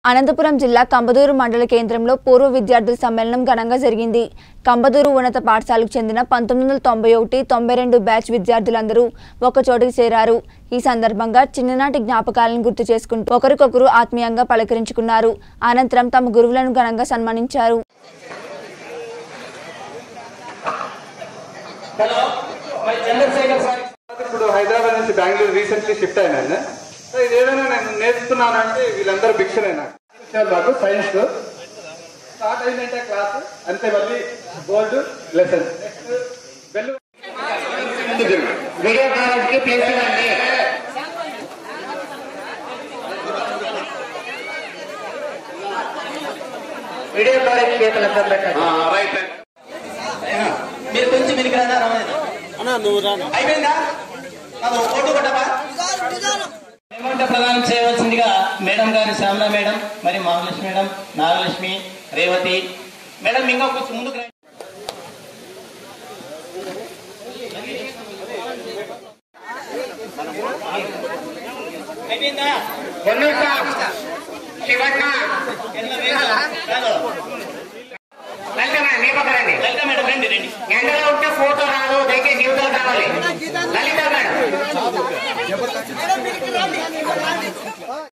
అనంతపురం జిల్లా కంబదూరు మండల కేంద్రంలో పూర్వ విద్యార్థుల సమ్మేళనం ఘనంగా జరిగింది కంబదూరు ఉన్నత పాఠశాలకు చెందిన పంతొమ్మిది వందల తొంభై ఒకటి తొంభై రెండు బ్యాచ్ విద్యార్థులందరూ ఒకచోటికి చేరారు ఈ సందర్భంగా చిన్ననాటి జ్ఞాపకాలను గుర్తు చేసుకుంటూ ఒకరికొకరు ఆత్మీయంగా పలకరించుకున్నారు అనంతరం తమ గురువులను ఘనంగా సన్మానించారు హలో మరి చంద్రశేఖర్ సార్ ఇప్పుడు హైదరాబాద్ నుంచి బెంగళూరు రీసెంట్లీ షిఫ్ట్ అయినాను సో ఇది ఏదైనా నేను నేర్చుకున్నాను అంటే వీళ్ళందరూ భిక్షలే నాకు ఇచ్చారు నాకు సైన్స్ స్టార్ట్ అయిందంటే క్లాస్ అంతే మళ్ళీ board lesson next bell video college కి ప్లేస్ ఇవ్వండి వీడియో కాలేజ్ చేతులు అర్థం పెట్టండి రైట్ మీరు కొంచెం వెనక్కి రండి రామయ్య. అయిపోయిందా కాదు, ఓటు కొట్టవా అమౌంట్ ప్రదానం చేయవలసిందిగా మేడం గారి శ్యామల మేడం మరి మహాలక్ష్మి మేడం నాగలక్ష్మి రేవతి మేడం ఇంకా కొంచెం ముందుకు రండి అయిపోయిందా పొన్నూట శివన్న కాదు. లలిత మేడం మీ పక్క రండి లలిత మేడం రండి రండి ఎండలో ఉంటే ఫోటో రాదు దయచేసి న్యూట్రల్ కావాలి లలిత మేడం